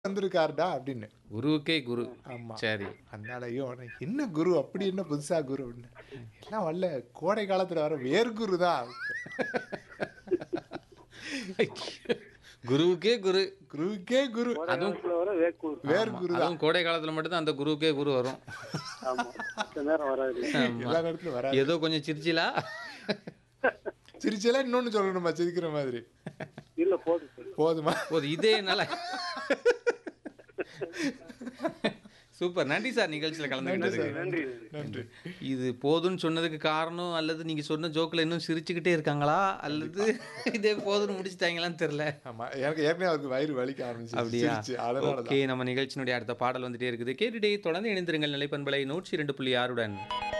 வந்திருக்காருடா அப்படின்னு குருவுக்கே குரு ஆமா சரி அதனால ஐயோ உனக்கு என்ன குரு அப்படி என்ன புதுசா குரு அப்படின்னு எல்லாம் வரல கோடை காலத்துல வர வேர் குரு தான் குருவுக்கே குரு குருவுக்கே குரு அதுவும் காலத்துல வர வேக்கூர் வேர் குரு தான் அதுவும் கோடை காலத்துல மட்டும்தான் அந்த குருவுக்கே குரு வரும் ஆமா மத்த நேரம் வராது எல்லா நேரத்துலயும் வராது ஏதோ கொஞ்சம் சிரிச்சிலா சிரிச்செல்லாம் இன்னொன்னு சொல்லணுமா சிரிக்கிற மாதிரி இல்ல போதும் சார் போதுமா போது இதே நல்ல சூப்பர் நன்றி சார் நிகழ்ச்சியில் கலந்துக்கிட்டதுக்கு நன்றி நன்றி இது போதும்னு சொன்னதுக்கு காரணம் அல்லது நீங்க சொன்ன ஜோக்கில் இன்னும் சிரிச்சுக்கிட்டே இருக்காங்களா அல்லது இதே போதும்னு முடிச்சிட்டாங்களான்னு தெரியல ஆமா எனக்கு ஏற்கனவே அவருக்கு வயிறு வலிக்க ஆரம்பிச்சு அப்படியா சிரிச்சு அதனால ஓகே நம்ம நிகழ்ச்சியினுடைய அடுத்த பாடல் வந்துட்டே இருக்குது கேட்டுட்டே தொடர்ந்து இணைந்திருங்கள் நிலைப்பண்பலை நூற்றி ரெண்டு புள்ளி ஆறுடன்